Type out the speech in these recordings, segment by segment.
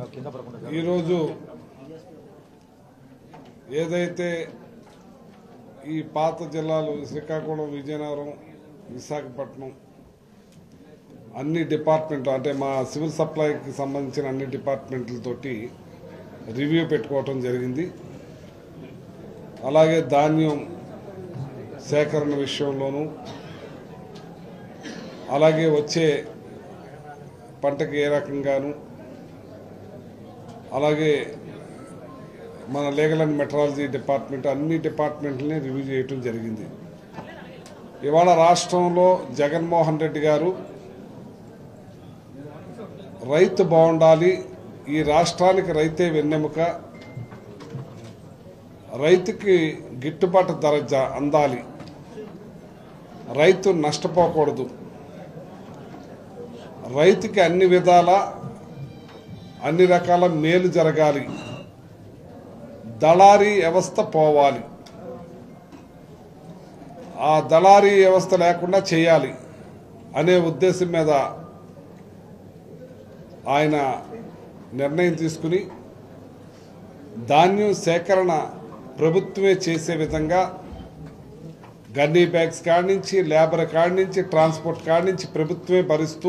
కింద పడకుండా ఈరోజు ఏదైతే ఈ పాత జిల్లాలు శ్రీకాకుళం విజయనగరం విశాఖపట్నం అన్ని డిపార్ట్మెంట్లు అంటే మా సివిల్ సప్లైకి సంబంధించిన అన్ని డిపార్ట్మెంట్లతోటి రివ్యూ పెట్టుకోవటం జరిగింది అలాగే ధాన్యం సేకరణ విషయంలోనూ అలాగే వచ్చే పంటకి ఏ రకంగాను అలాగే మన లీగల్ అండ్ మెట్రాలజీ డిపార్ట్మెంట్ అన్ని డిపార్ట్మెంట్లని రివ్యూ చేయటం జరిగింది ఇవాళ రాష్ట్రంలో జగన్మోహన్ రెడ్డి గారు రైతు బాగుండాలి ఈ రాష్ట్రానికి రైతే వెన్నెముక రైతుకి గిట్టుబాటు ధర జ- అందాలి రైతు నష్టపోకూడదు రైతుకి అన్ని విధాల అన్ని రకాల మేలు జరగాలి దళారీ వ్యవస్థ పోవాలి ఆ దళారీ వ్యవస్థ లేకుండా చేయాలి అనే ఉద్దేశం మీద ఆయన నిర్ణయం తీసుకుని ధాన్యం సేకరణ ప్రభుత్వమే చేసే విధంగా గన్నీ బ్యాగ్స్ కాడి నుంచి లేబర్ కాడి నుంచి ట్రాన్స్పోర్ట్ కాడి నుంచి ప్రభుత్వమే భరిస్తూ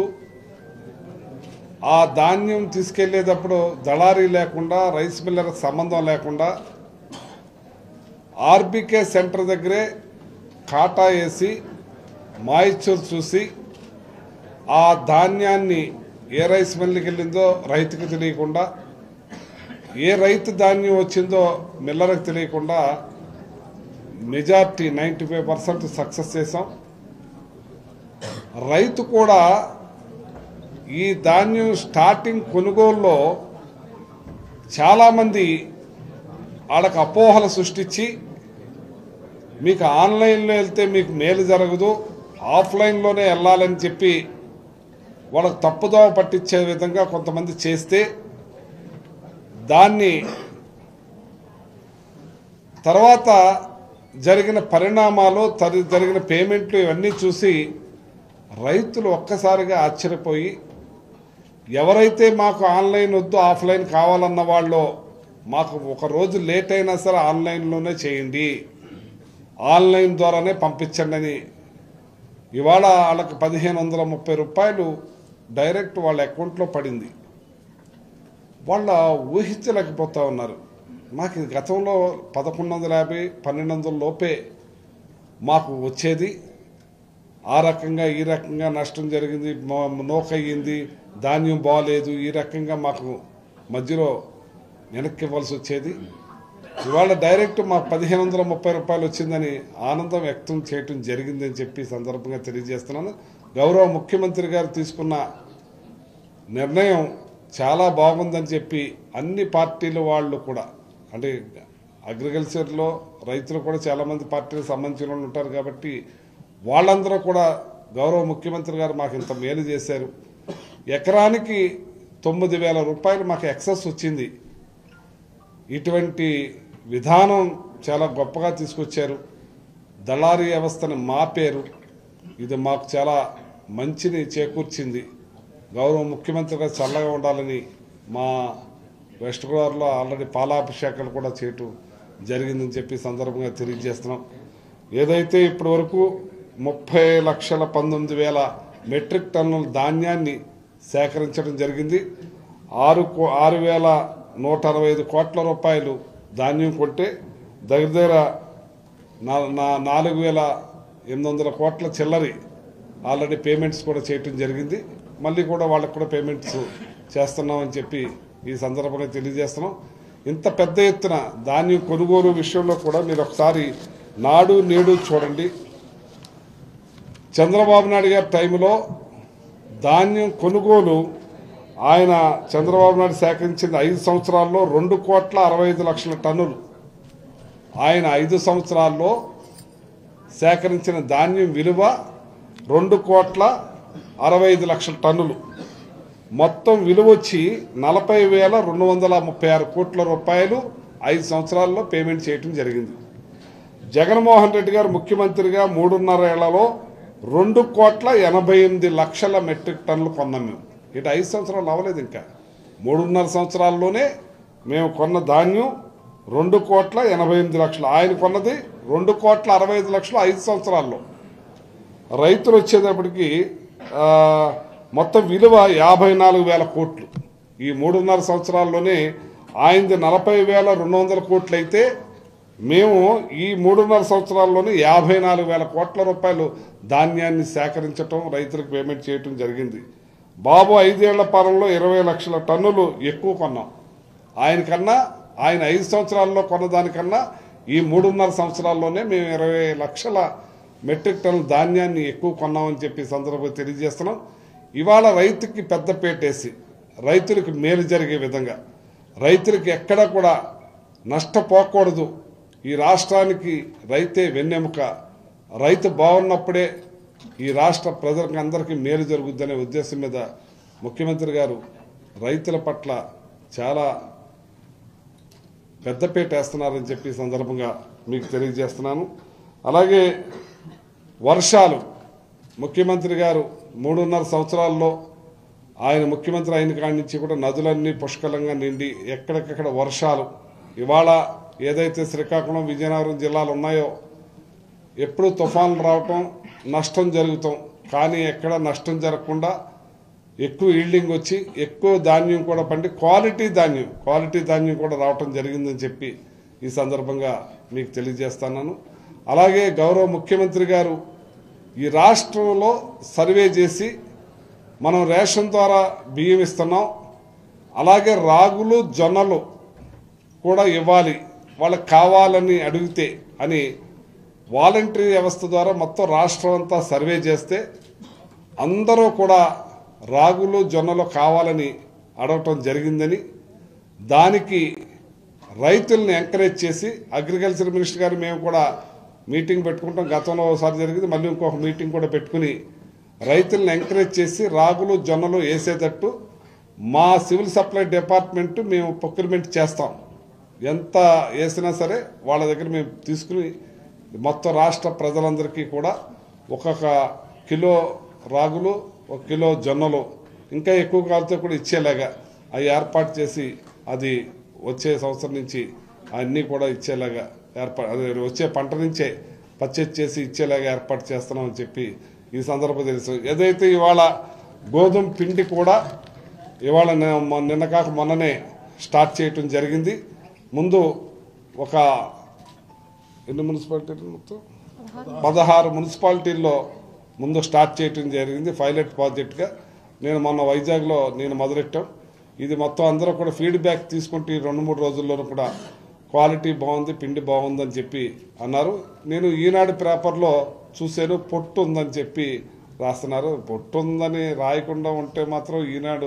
ఆ ధాన్యం తీసుకెళ్లేటప్పుడు దళారీ లేకుండా రైస్ మిల్లర్ సంబంధం లేకుండా ఆర్బీకే సెంటర్ దగ్గరే కాటా వేసి మాయిశ్చర్ చూసి ఆ ధాన్యాన్ని ఏ రైస్ మిల్లుకి వెళ్ళిందో రైతుకు తెలియకుండా ఏ రైతు ధాన్యం వచ్చిందో మిల్లర్కి తెలియకుండా majority ninety five percent success చేసాం రైతు కూడా ఈ ధాన్యం స్టార్టింగ్ కొనుగోలులో చాలామంది వాళ్ళకి అపోహలు సృష్టించి మీకు ఆన్లైన్లో వెళ్తే మీకు మేలు జరగదు ఆఫ్లైన్లోనే వెళ్ళాలని చెప్పి వాళ్ళకు తప్పుదోవ పట్టించే విధంగా కొంతమంది చేస్తే దాన్ని తర్వాత జరిగిన పరిణామాలు తరి- జరిగిన పేమెంట్లు ఇవన్నీ చూసి రైతులు ఒక్కసారిగా ఆశ్చర్యపోయి ఎవరైతే మాకు ఆన్లైన్ వద్దు ఆఫ్లైన్ కావాలన్న వాళ్ళు మాకు ఒక రోజు లేట్ అయినా సరే ఆన్లైన్లోనే చేయండి ఆన్లైన్ ద్వారానే పంపించండి అని ఇవాళ వాళ్ళకి పదిహేను వందల ముప్పై రూపాయలు డైరెక్ట్ వాళ్ళ అకౌంట్లో పడింది వాళ్ళ ఊహించలేకపోతా ఉన్నారు మాకు ఇది గతంలో పదకొండు వందల యాభై పన్నెండు వందల లోపే మాకు వచ్చేది ఆ రకంగా ఈ రకంగా నష్టం జరిగింది మో- నోకయ్యింది ధాన్యం బాగాలేదు ఈ రకంగా మాకు మధ్యలో వెనక్కి ఇవ్వాల్సి వచ్చేది ఇవాళ డైరెక్ట్ మా పదిహేను వందల ముప్పై రూపాయలు వచ్చిందని ఆనందం వ్యక్తం చేయటం జరిగిందని చెప్పి ఈ సందర్భంగా తెలియజేస్తున్నాను గౌరవ ముఖ్యమంత్రి గారు తీసుకున్న నిర్ణయం చాలా బాగుందని చెప్పి అన్ని పార్టీల వాళ్ళు కూడా అంటే అగ్రికల్చర్లో రైతులు కూడా చాలామంది పార్టీలకు సంబంధించిన వాళ్ళు ఉంటారు కాబట్టి వాళ్ళందరూ కూడా గౌరవ ముఖ్యమంత్రి గారు మాకు ఇంత మేలు చేశారు ఎకరానికి తొమ్మిది వేల రూపాయలు మాకు ఎక్సెస్ వచ్చింది ఇటువంటి విధానం చాలా గొప్పగా తీసుకొచ్చారు దళారీ వ్యవస్థను మాపేరు ఇది మాకు చాలా మంచిని చేకూర్చింది గౌరవ ముఖ్యమంత్రి గారు చల్లగా ఉండాలని మా వెస్ట్ గోదావరిలో ఆల్రెడీ పాలాభిషేకాలు కూడా చేయటం జరిగిందని చెప్పి ఈ సందర్భంగా తెలియజేస్తున్నాం ఏదైతే ఇప్పటి వరకు ముప్పై లక్షల పంతొమ్మిది వేల మెట్రిక్ టన్నుల ధాన్యాన్ని సేకరించడం జరిగింది ఆరు కో- ఆరు వేల నూట అరవై ఐదు కోట్ల రూపాయలు ధాన్యం కొంటే దగ్గర దగ్గర నా- నా- నాలుగు వేల ఎనిమిది వందల కోట్ల చిల్లరి ఆల్రెడీ పేమెంట్స్ కూడా చేయటం జరిగింది మళ్ళీ కూడా వాళ్ళకు కూడా పేమెంట్స్ చేస్తున్నామని చెప్పి ఈ సందర్భంగా తెలియజేస్తున్నాం ఇంత పెద్ద ఎత్తున ధాన్యం కొనుగోలు విషయంలో కూడా మీరు ఒకసారి నాడు నేడు చూడండి చంద్రబాబు నాయుడు గారి టైంలో ధాన్యం కొనుగోలు ఆయన చంద్రబాబు నాయుడు సేకరించిన ఐదు సంవత్సరాల్లో రెండు కోట్ల అరవై ఐదు లక్షల టన్నులు ఆయన ఐదు సంవత్సరాల్లో సేకరించిన ధాన్యం విలువ రెండు కోట్ల అరవై ఐదు లక్షల టన్నులు మొత్తం విలువ వచ్చి నలభై వేల రెండు వందల ముప్పై ఆరు కోట్ల రూపాయలు ఐదు సంవత్సరాల్లో పేమెంట్ చేయటం జరిగింది జగన్మోహన్ రెడ్డి గారు ముఖ్యమంత్రిగా మూడున్నర ఏళ్లలో రెండు కోట్ల ఎనభై ఎనిమిది లక్షల మెట్రిక్ టన్నులు కొన్నాం మేము ఇటు ఐదు సంవత్సరాలు అవ్వలేదు ఇంకా మూడున్నర సంవత్సరాల్లోనే మేము కొన్న ధాన్యం రెండు కోట్ల ఎనభై ఎనిమిది లక్షలు ఆయన కొన్నది రెండు కోట్ల అరవై ఐదు లక్షలు ఐదు సంవత్సరాల్లో రైతులు వచ్చేటప్పటికి ఆ, మొత్తం విలువ యాభై నాలుగు వేల కోట్లు ఈ మూడున్నర సంవత్సరాల్లోనే ఆయనది నలభై వేల రెండు వందల కోట్లు అయితే మేము ఈ మూడున్నర సంవత్సరాల్లోనే యాభై నాలుగు వేల కోట్ల రూపాయలు ధాన్యాన్ని సేకరించటం రైతులకు పేమెంట్ చేయటం జరిగింది బాబు ఐదేళ్ల పాలనలో ఇరవై లక్షల టన్నులు ఎక్కువ కొన్నాం ఆయన కన్నా ఆయన ఐదు సంవత్సరాల్లో కొన్నదానికన్నా ఈ మూడున్నర సంవత్సరాల్లోనే మేము ఇరవై లక్షల మెట్రిక్ టన్నుల ధాన్యాన్ని ఎక్కువ కొన్నామని చెప్పి ఈ సందర్భంగా తెలియజేస్తున్నాం ఇవాళ రైతుకి పెద్ద పేటేసి రైతులకు మేలు జరిగే విధంగా రైతులకు ఎక్కడ కూడా నష్టపోకూడదు ఈ రాష్ట్రానికి రైతే వెన్నెముక రైతు బాగున్నప్పుడే ఈ రాష్ట్ర ప్రజలకు అందరికీ మేలు జరుగుద్దనే ఉద్దేశం మీద ముఖ్యమంత్రి గారు రైతుల పట్ల చాలా పెద్దపీట వేస్తున్నారని చెప్పి ఈ సందర్భంగా మీకు తెలియజేస్తున్నాను అలాగే వర్షాలు ముఖ్యమంత్రి గారు మూడున్నర సంవత్సరాల్లో ఆయన ముఖ్యమంత్రి అయిన కాడి నుంచి కూడా నదులన్నీ పుష్కలంగా నిండి ఎక్కడికక్కడ వర్షాలు ఇవాళ ఏదైతే శ్రీకాకుళం విజయనగరం జిల్లాలు ఉన్నాయో ఎప్పుడు తుఫాన్లు రావటం నష్టం జరుగుతాం కానీ ఎక్కడ నష్టం జరగకుండా ఎక్కువ ఈల్డింగ్ వచ్చి ఎక్కువ ధాన్యం కూడా పండి క్వాలిటీ ధాన్యం క్వాలిటీ ధాన్యం కూడా రావటం జరిగిందని చెప్పి ఈ సందర్భంగా మీకు తెలియజేస్తున్నాను అలాగే గౌరవ ముఖ్యమంత్రి గారు ఈ రాష్ట్రంలో సర్వే చేసి మనం రేషన్ ద్వారా బియ్యం ఇస్తున్నాం అలాగే రాగులు జొన్నలు కూడా ఇవ్వాలి వాళ్ళకి కావాలని అడిగితే అని వాలంటరీ వ్యవస్థ ద్వారా మొత్తం రాష్ట్రం అంతా సర్వే చేస్తే అందరూ కూడా రాగులు జొన్నలు కావాలని అడగటం జరిగిందని దానికి రైతుల్ని ఎంకరేజ్ చేసి అగ్రికల్చర్ మినిస్టర్ గారు మేము కూడా మీటింగ్ పెట్టుకుంటాం గతంలో ఒకసారి జరిగింది మళ్ళీ ఇంకొక మీటింగ్ కూడా పెట్టుకుని రైతుల్ని ఎంకరేజ్ చేసి రాగులు జొన్నలు వేసేటట్టు మా సివిల్ సప్లై డిపార్ట్మెంట్ మేము ప్రొక్యూర్మెంట్ చేస్తాం ఎంత వేసినా సరే వాళ్ళ దగ్గర మేము తీసుకుని మొత్తం రాష్ట్ర ప్రజలందరికీ కూడా ఒక్కొక్క కిలో రాగులు ఒక కిలో జొన్నలు ఇంకా ఎక్కువ కాలితే కూడా ఇచ్చేలాగా అవి ఏర్పాటు చేసి అది వచ్చే సంవత్సరం నుంచి అన్నీ కూడా ఇచ్చేలాగా ఏర్పాటు అదే వచ్చే పంట నుంచే పర్చేజ్ చేసి ఇచ్చేలాగా ఏర్పాటు చేస్తున్నామని చెప్పి ఈ సందర్భం తెలుసు ఏదైతే ఇవాళ గోధుమ పిండి కూడా ఇవాళ నే- మొ- నిన్న కాక మొన్ననే స్టార్ట్ చేయటం జరిగింది ముందు ఒక ఎన్ని మున్సిపాలిటీలు మొత్తం పదహారు మున్సిపాలిటీల్లో ముందు స్టార్ట్ చేయటం జరిగింది పైలట్ ప్రాజెక్ట్గా నేను మొన్న వైజాగ్లో నేను మొదలెట్టాం ఇది మొత్తం అందరూ కూడా ఫీడ్బ్యాక్ తీసుకుంటే ఈ రెండు మూడు రోజుల్లోనూ కూడా క్వాలిటీ బాగుంది పిండి బాగుందని చెప్పి అన్నారు నేను ఈనాడు పేపర్లో చూశాను పొట్టు ఉందని చెప్పి రాస్తున్నారు పొట్టు ఉందని రాయకుండా ఉంటే మాత్రం ఈనాడు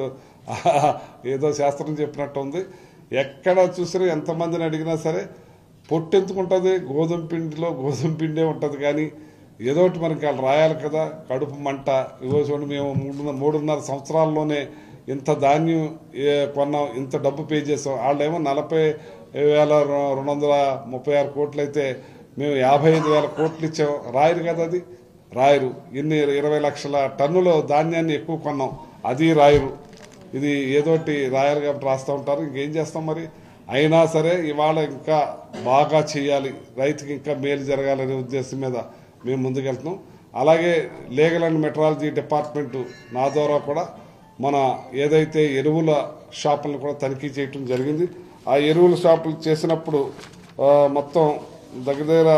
ఏదో శాస్త్రం చెప్పినట్టు ఉంది ఎక్కడ చూసినా ఎంతమందిని అడిగినా సరే పొట్టు ఎందుకుంటుంది గోధుమ పిండిలో గోధుమ పిండే ఉంటుంది కానీ ఏదో ఒకటి మనకి వాళ్ళు రాయాలి కదా కడుపు మంట ఇగో చూడండి మేము మూడున్నర మూడున్నర సంవత్సరాల్లోనే ఇంత ధాన్యం ఏ, కొన్నాం ఇంత డబ్బు పే చేసాం వాళ్ళేమో నలభై వేల రు- రెండు వందల ముప్పై ఆరు కోట్లు అయితే మేము యాభై ఐదు వేల కోట్లు ఇచ్చాం రాయరు కదా అది రాయరు ఇన్ని ఇరవై లక్షల టన్నుల ధాన్యాన్ని ఎక్కువ కొన్నాం అది రాయరు ఇది ఏదోటి రాయాలి కాబట్టి రాస్తూ ఉంటారు ఇంకేం చేస్తాం మరి అయినా సరే ఇవాళ ఇంకా బాగా చేయాలి రైతుకి ఇంకా మేలు జరగాలనే ఉద్దేశం మీద మేము ముందుకెళ్తున్నాం అలాగే లీగల్ అండ్ మెట్రాలజీ డిపార్ట్మెంట్ నా ద్వారా కూడా మన ఏదైతే ఎరువుల షాపులను కూడా తనిఖీ చేయటం జరిగింది ఆ ఎరువుల షాపులు చేసినప్పుడు ఆ, మొత్తం దగ్గర దగ్గర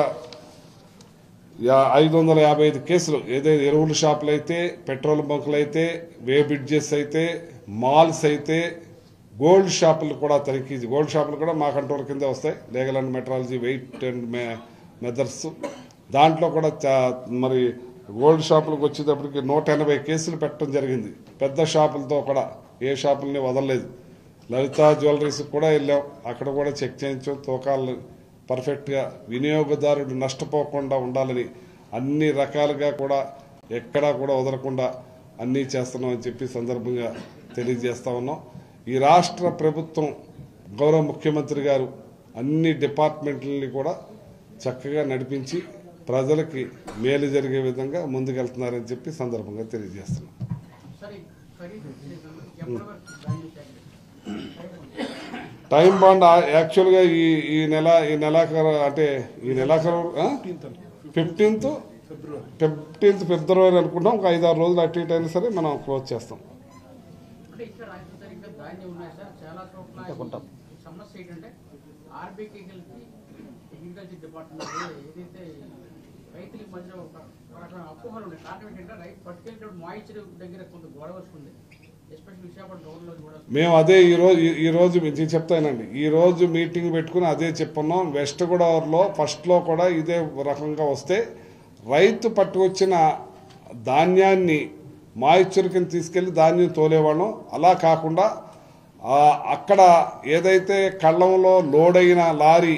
యా- ఐదు వందల యాభై ఐదు కేసులు ఏదైతే ఎరువుల షాపులు అయితే పెట్రోల్ బంకులు అయితే వే బ్రిడ్జెస్ అయితే మాల్స్ అయితే గోల్డ్ షాపులు కూడా తనిఖీ గోల్డ్ షాపులు కూడా మా కంట్రోల్ కింద వస్తాయి legal and metrology weight and methods దాంట్లో కూడా చా- మరి గోల్డ్ షాపులకు వచ్చేటప్పటికి నూట ఎనభై కేసులు పెట్టడం జరిగింది పెద్ద షాపులతో కూడా ఏ షాపుల్ని వదలలేదు లలిత జ్యువెలరీస్ కూడా వెళ్ళాం అక్కడ కూడా చెక్ చేయించాం తూకాలు పర్ఫెక్ట్గా వినియోగదారుడు నష్టపోకుండా ఉండాలని అన్ని రకాలుగా కూడా ఎక్కడా కూడా వదలకుండా అన్నీ చేస్తున్నామని చెప్పి సందర్భంగా తెలియజేస్తా ఉన్నాం ఈ రాష్ట్ర ప్రభుత్వం గౌరవ ముఖ్యమంత్రి గారు అన్ని డిపార్ట్మెంట్లని కూడా చక్కగా నడిపించి ప్రజలకి మేలు జరిగే విధంగా ముందుకెళ్తున్నారని చెప్పి సందర్భంగా తెలియజేస్తున్నాం సరే ఖరీదు సీజన్ ఎప్పటి వరకు ధాన్యం సేకరణ టైం బాండ్ యాక్చువల్గా ఈ ఈ నెల ఈ నెలాఖరు అంటే ఈ నెలాఖరు ఫిఫ్టీన్త్ ఫిఫ్టీన్త్ ఫిబ్రవరి అనుకుంటాం ఒక ఐదు ఆరు రోజులు అటు ఇటు అయినా సరే మనం క్లోజ్ చేస్తాం అంటే ఇక్కడ రాష్ట్ర సరిగ్గా ధాన్యం ఉన్నాయి సార్ చాలా చోట్ల ఈ సమస్య ఏంటంటే ఆర్బీకి కలిపి అగ్రికల్చర్ డిపార్ట్మెంట్ ఏదైతే రైతులకి మధ్య ఒక ఒక రకమైన అపోహలు ఉన్నాయి కారణం ఏంటంటే రైతు పట్టుకెళ్ళేటప్పుడు మాయిచర్ దగ్గర కొంత గొడవ వస్తుంది ఎస్పెషల్ విశాఖపట్నం టౌన్లో కూడా మేము అదే ఈ రోజు ఈ- ఈ రోజు నేను చెప్తానండి ఈ రోజు మీటింగ్ పెట్టుకుని అదే చెప్పున్నాం వెస్ట్ గోదావరిలో ఫస్ట్లో కూడా ఇదే రకంగా వస్తే రైతు పట్టుకొచ్చిన ధాన్యాన్ని మాయిశ్చర్ కింద తీసుకెళ్లి ధాన్యం తోలేవాళ్ళం అలా కాకుండా ఆ, అక్కడ ఏదైతే కళ్ళంలో లోడ్ అయిన లారీ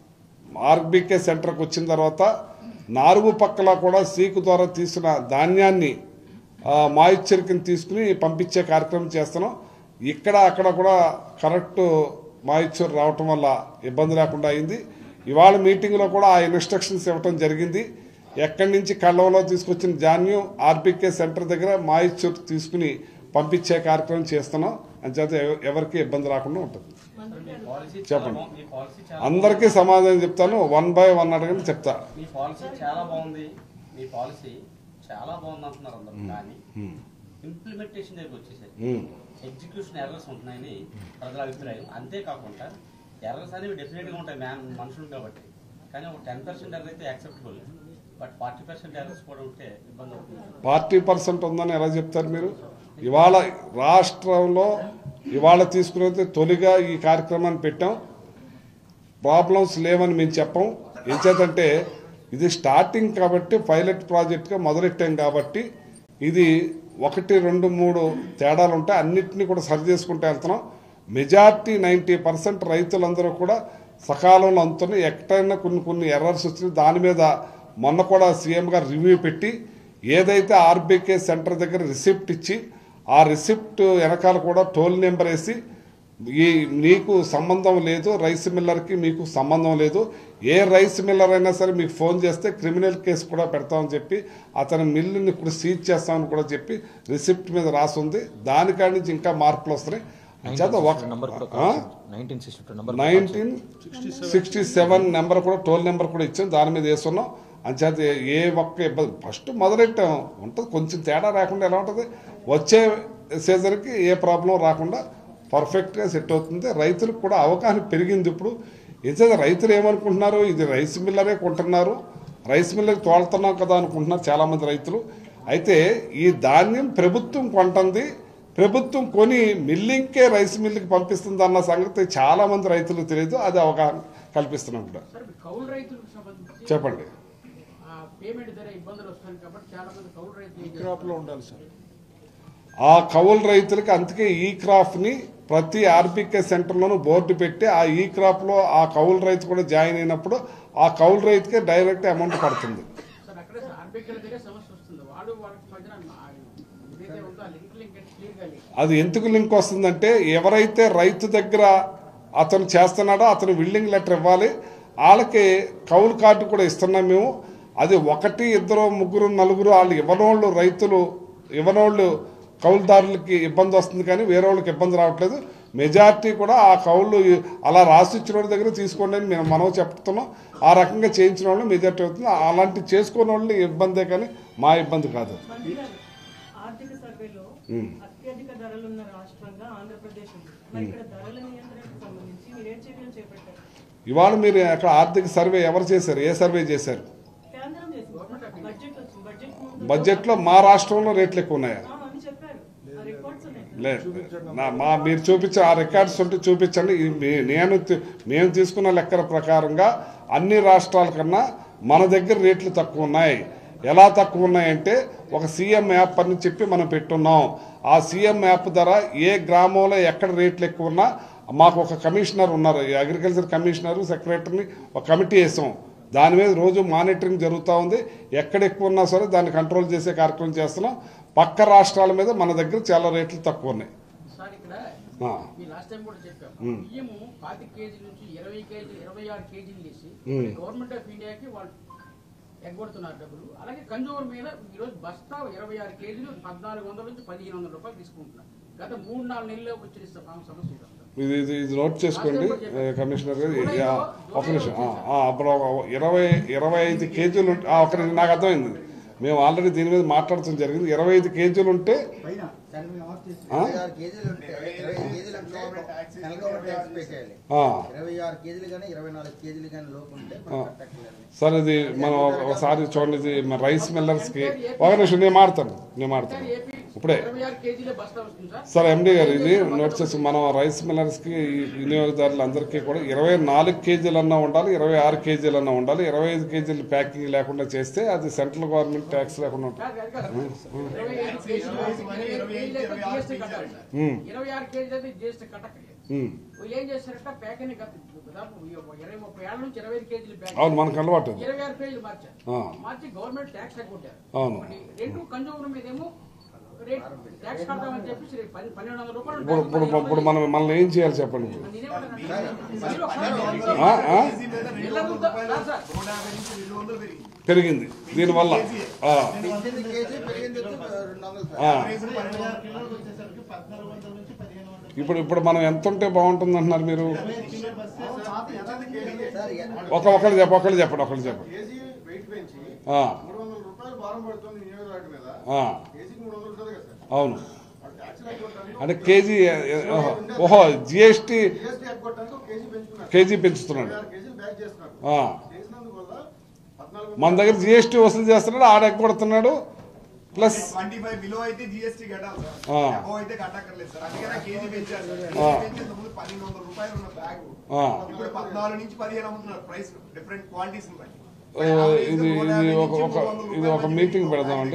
ఆర్బీకే సెంటర్కి వచ్చిన తర్వాత నాలుగు పక్కల కూడా సీకు ద్వారా తీసిన ధాన్యాన్ని మాయిశ్చర్ కింద తీసుకుని పంపించే కార్యక్రమం చేస్తున్నాం ఇక్కడ అక్కడ కూడా కరెక్ట్ మాయిశ్చర్ రావటం వల్ల ఇబ్బంది లేకుండా అయింది ఇవాళ మీటింగ్లో కూడా ఆ ఇన్స్ట్రక్షన్స్ ఇవ్వటం జరిగింది ఎక్కడి నుంచి కళ్ళంలో తీసుకొచ్చిన ధాన్యం ఆర్బీకే సెంటర్ దగ్గర మాయిశ్చర్ తీసుకుని పంపించే కార్యక్రమం చేస్తున్నాం అంచేత ఎవ- ఎవరికి ఇబ్బంది రాకుండా ఉంటుంది మీ పాలసీ చాలా చెప్పండి. బాగుంది. మీ పాలసీ చాలా అందరికీ సమాధానం చెప్తాను వన్ బై వన్ అడగని చెప్తా మీ పాలసీ చాలా బాగుంది మీ పాలసీ చాలా బాగుంది అంటున్నారు అందరూ కానీ ఇంప్లిమెంటేషన్ దగ్గర వచ్చేసరికి ఉమ్. ఎగ్జిక్యూషన్ ఎర్రర్స్ ఉంటున్నాయని ప్రజల అభిప్రాయం అంతేకాకుండా ఎర్రర్స్ అనేవి డెఫినెట్గా ఉంటాయి మ్యాన్ మనుషులు కాబట్టి కానీ ఒక టెన్ పర్సెంట్ ఎర్రర్ అయితే acceptable but forty percent errors కూడా ఉంటే ఇబ్బంది అవుతుంది ఫార్టీ పర్సెంట్ ఉందని ఎలా చెప్తారు మీరు ఇవాళ రాష్ట్రంలో ఇవాళ తీసుకున్నది తొలిగా ఈ కార్యక్రమాన్ని పెట్టాం ప్రాబ్లమ్స్ లేవని మేము చెప్పం ఎంచేతంటే ఇది స్టార్టింగ్ కాబట్టి పైలట్ ప్రాజెక్ట్గా మొదలెట్టాం కాబట్టి ఇది ఒకటి రెండు మూడు తేడాలు ఉంటాయి అన్నిటినీ కూడా సరి చేసుకుంటూ వెళ్తున్నాం మెజార్టీ నైంటీ పర్సెంట్ రైతులందరూ కూడా సకాలంలో అందుతున్నాయి ఎక్కడైనా కొన్ని కొన్ని ఎర్రర్స్ వచ్చినాయి దాని మీద మొన్న కూడా సీఎం గారు రివ్యూ పెట్టి ఏదైతే ఆర్బీకే సెంటర్ దగ్గర రిసిప్ట్ ఇచ్చి ఆ రిసిప్ట్ వెనకాల కూడా టోల్ నెంబర్ వేసి ఈ నీకు సంబంధం లేదు రైస్ మిల్లర్కి మీకు సంబంధం లేదు ఏ రైస్ మిల్లర్ అయినా సరే మీకు ఫోన్ చేస్తే క్రిమినల్ కేసు కూడా పెడతామని చెప్పి అతని మిల్లుని ఇప్పుడు సీజ్ చేస్తామని కూడా చెప్పి రిసిప్ట్ మీద రాసుంది దానికాడి నుంచి ఇంకా మార్పులు వస్తున్నాయి చేత ఒక నంబర్ కూడా ఆ? Nineteen sixty two number nineteen sixty seven number కూడా టోల్ నెంబర్ కూడా ఇచ్చాం దాని మీద వేస్తున్నాం అంచేత ఏ ఒక్క ఇబ్బంది ఫస్ట్ మొదలెట్టాం ఉంటుంది కొంచెం తేడా రాకుండా ఎలా ఉంటుంది వచ్చే సీజన్కి ఏ ప్రాబ్లం రాకుండా పర్ఫెక్ట్గా సెట్ అవుతుంది రైతులకు కూడా అవగాహన పెరిగింది ఇప్పుడు ఎంచేత రైతులు ఏమనుకుంటున్నారు ఇది రైస్ మిల్లరే కొంటున్నారు రైస్ మిల్లర్ తోలుతున్నాం కదా అనుకుంటున్నారు చాలామంది రైతులు అయితే ఈ ధాన్యం ప్రభుత్వం కొంటుంది ప్రభుత్వం కొని మిల్లింగ్కే రైస్ మిల్లుకి పంపిస్తుంది అన్న సంగతి చాలా మంది రైతులకు తెలియదు అది అవగాహన కల్పిస్తున్నాం కూడా సార్ కౌలు రైతులకు సంబంధించి చెప్పండి ఆ పేమెంట్ ధర ఇబ్బందులు వస్తాయి కాబట్టి చాలా మంది కౌలు రైతులు ఏం క్రాప్ లో ఉండాలి సార్ ఆ కౌలు రైతులకి అందుకే ఈ క్రాప్ ని ప్రతి ఆర్బికే సెంటర్లోనూ బోర్డు పెట్టి ఆ ఈ క్రాప్ లో ఆ కౌలు రైతు కూడా జాయిన్ అయినప్పుడు ఆ కౌలు రైతుకే డైరెక్ట్ అమౌంట్ పడుతుంది సార్ అక్కడే ఆర్బీఐల దగ్గర సమస్య వస్తుంది వాడు వాళ్ళకి మధ్యన ఆ ఏదైతే ఉందో ఆ లింక్ లింక్ క్లియర్గా లేదు అది ఎందుకు లింక్ వస్తుందంటే ఎవరైతే రైతు దగ్గర అతను చేస్తున్నాడో అతను విల్లింగ్ లెటర్ ఇవ్వాలి వాళ్ళకి కౌలు కార్డు కూడా ఇస్తున్నాం మేము అది ఒకటి ఇద్దరు ముగ్గురు నలుగురు వాళ్ళు ఇవ్వనోళ్ళు రైతులు ఇవ్వనోళ్ళు కౌలుదారులకి ఇబ్బంది వస్తుంది కానీ వేరే వాళ్ళకి ఇబ్బంది రావట్లేదు మెజారిటీ కూడా ఆ కౌలు అలా రాసి ఇచ్చిన వాళ్ళ దగ్గర తీసుకోండి అని మేము మనం చెప్తున్నాం ఆ రకంగా చేయించిన వాళ్ళు మెజారిటీ అవుతుంది అలాంటి చేసుకున్న వాళ్ళు ఇబ్బందే కానీ మా ఇబ్బంది కాదు మంత్రి గారు, ఆర్థిక సర్వేలో ఉమ్. అత్యధిక ధరలున్న రాష్ట్రంగా ఆంధ్రప్రదేశ్ ఉంది మరి ఇక్కడ ధరల నియంత్రణకు సంబంధించి మీరు ఏ చర్యలు చేపట్టారు ఇవాళ మీరు అక్కడ ఆర్థిక సర్వే ఎవరు చేశారు ఏ సర్వే చేశారు కేంద్రం చేసింది బడ్జెట్ వచ్చింది బడ్జెట్ ముందు బడ్జెట్లో మా రాష్ట్రంలో రేట్లు ఎక్కువ ఉన్నాయా ఆ, అని చెప్పారు ఆ రిపోర్ట్స్ ఉన్నాయి లేదు నా- మా మీరు చూపించే ఆ రికార్డ్స్ ఉంటే చూపించండి ఈ మీ- నేను తీ- మేము తీసుకున్న లెక్కల ప్రకారంగా అన్ని రాష్ట్రాల కన్నా మన దగ్గర రేట్లు తక్కువ ఉన్నాయి ఎలా తక్కువ ఉన్నాయంటే ఒక సీఎం యాప్ అని చెప్పి మనం పెట్టున్నాం ఆ సీఎం యాప్ ద్వారా ఏ గ్రామంలో ఎక్కడ రేట్లు ఎక్కువ ఉన్నా మాకు ఒక కమిషనర్ ఉన్నారు ఈ అగ్రికల్చర్ కమిషనర్ సెక్రటరీని ఒక కమిటీ వేసాం దాని మీద రోజు మానిటరింగ్ జరుగుతూ ఉంది ఎక్కడ ఎక్కువ ఉన్నా సరే దాన్ని కంట్రోల్ చేసే కార్యక్రమం చేస్తున్నాం పక్క రాష్ట్రాల మీద మన దగ్గర చాలా రేట్లు తక్కువ ఉన్నాయి సార్ ఇక్కడ ఆ, మీ లాస్ట్ టైం కూడా చెప్పాం ఉమ్. బియ్యము పాతి కేజీ నుంచి ఇరవై కేజీ ఇరవై ఆరు కేజీలు చేసి ఉమ్. గవర్నమెంట్ ఆఫ్ ఇండియాకి వాళ్ళు ఎగ్గొడుతున్నారు డబ్బులు అలాగే కన్జ్యూమర్ మీద ఈరోజు బస్తా ఇరవై ఆరు కేజీలు పద్నాలుగు వందల నుంచి పదిహేను వందల రూపాయలు తీసుకుంటున్నారు గత మూడు నాలుగు నెలల్లో వచ్చిన సమ- సమస్య ఇదంతా ఇది ఇది ఇది నోట్ చేసుకోండి ఏ, కమిషనర్ గారు ఇది, ఆ, ఒక నిమిషం ఆ, ఆ, అప్పుడు ఒక ఇరవై ఇరవై ఐదు కేజీలు ఉంటే ఆ, ఒక నిమిషం, నాకు అర్థమైంది మేము ఆల్రెడీ దీని మీద మాట్లాడటం జరిగింది ఇరవై ఐదు కేజీలు ఉంటే ఆ? ఇరవై ఆరు కేజీలు ఉంటే ఇరవై ఐదు కేజీలు అంటే సెంట్రల్ గవర్నమెంట్ ట్యాక్స్ పే చేయాలి ఆ, ఇరవై ఆరు కేజీలు కానీ ఇరవై నాలుగు కేజీలు కానీ లోపు ఉంటే మనం ఆ. కట్టక్కర్లేదు సార్ ఇది మనం ఒక- ఒకసారి చూడండి ఇది మన రైస్ మిల్లర్స్కి ఒక నిమిషం నేను మాడతాను నేను మాడతాను ఏపీ ఇప్పుడే ఇరవై ఆరు కేజీల బస్తా వస్తుంది సార్ సార్ ఎండి గారు ఇది నోట్ చేసి మనం రైస్ మిల్లర్స్కి వినియోగదారులందరికీ కూడా ఇరవై నాలుగు కేజీలన్నా ఉండాలి ఇరవై ఆరు కేజీలన్నా ఉండాలి ఇరవై ఐదు కేజీలు ప్యాకింగ్ లేకుండా చేస్తే అది సెంట్రల్ గవర్నమెంట్ ట్యాక్స్ లేకుండా ఉంటుంది కాదు, కాదు, కాదు. ఇరవై ఐదు కేజీలు ఇరవై ఐదు కేజీలు అయితే GST కట్టాలి సార్. ఉమ్, ఇరవై ఆరు కేజీలు అయితే జిఎస్టీ కట్టక్కర్లేదు ఉమ్. వీళ్ళు ఏం చేస్తారంటే ప్యాకెట్ దాదాపు ఇరవై ముప్పై ఏళ్ళ నుంచి ఇరవై ఐదు కేజీలు ప్యాకెట్ అవును మనకు అలవాటు అది. ఇరవై ఆరు కేజీలు మార్చారు ఆ, మార్చి గవర్నమెంట్ ట్యాక్స్ తగ్గుంటారు అవును రెండు కన్జ్యూమర్ మీదేమో రేట్ ట్యాక్స్ కడతామని చెప్పేసి రేపు పన్నె- పన్నెండు వందల రూపాయలు ఇప్పుడు ఇప్పుడు ఇప్పుడు మనం మనల్ని ఏం చేయాలి చెప్పండి ఇప్పుడు. నేనేమంటానంటే, మీరు ఒకసారి ఆ, ఆ? ఇళ్ళంతా- సార్, సార్, పెరిగింది దీనివల్ల ఆ, పెంచింది కేజీ పెరిగింది వచ్చి రెండు వందలు సార్. ఆ. ఇప్పుడు ఇప్పుడు మనం ఎంత ఉంటే బాగుంటుంది అంటున్నారు మీరు సార్ ఎ- ఒక ఒకళ్ళు చెప్ప ఒకళ్ళు చెప్పండి ఒకళ్ళు చెప్పండి కేజీ వెయిట్ పెంచి ఆ, మూడు వందల రూపాయలు భారం పడుతుంది వినియోగదారుడి మీద ఆ, కేజీకి మూడు వందలు ఉంటుంది కదా సార్ అవును వాడు ట్యాక్స్ ఎగ్గొట్టడానికి అంటే కేజీ ఓహో, ఓహో జిఎస్టీ జిఎస్టీ ఎగ్గొట్టడానికి ఒక కేజీ పెంచుకున్నారు కేజీ పెంచుతున్నాడు ఆరు కేజీలు బ్యాక్ చేస్తున్నారు ఆ, చేసినందువల్ల పద్నాలుగు మన దగ్గర జిఎస్టీ వసూలు చేస్తున్నాడు ఆడ ఎగ్గొడుతున్నాడు ప్లస్ ట్వంటీ ఫైవ్ బిలో అయితే జిఎస్టీ కట్టాలి సార్ ఆ. అబో అయితే కట్టక్కర్లేదు సార్ అందుకనే కేజీ పెంచారు సార్ ఆ. కేజీ పెంచేంత ముందు పన్నెండు వందల రూపాయలు ఉన్న బ్యాగ్ ఆ. ఇప్పుడు పద్నాలుగు నుంచి పదిహేను అమ్ముతున్నారు ప్రైస్ డిఫరెంట్ క్వాంటిటీస్ బట్టి ఆ, ఇది ఇది ఒక ఒక ఇది ఒక మీటింగ్ పెడదామండి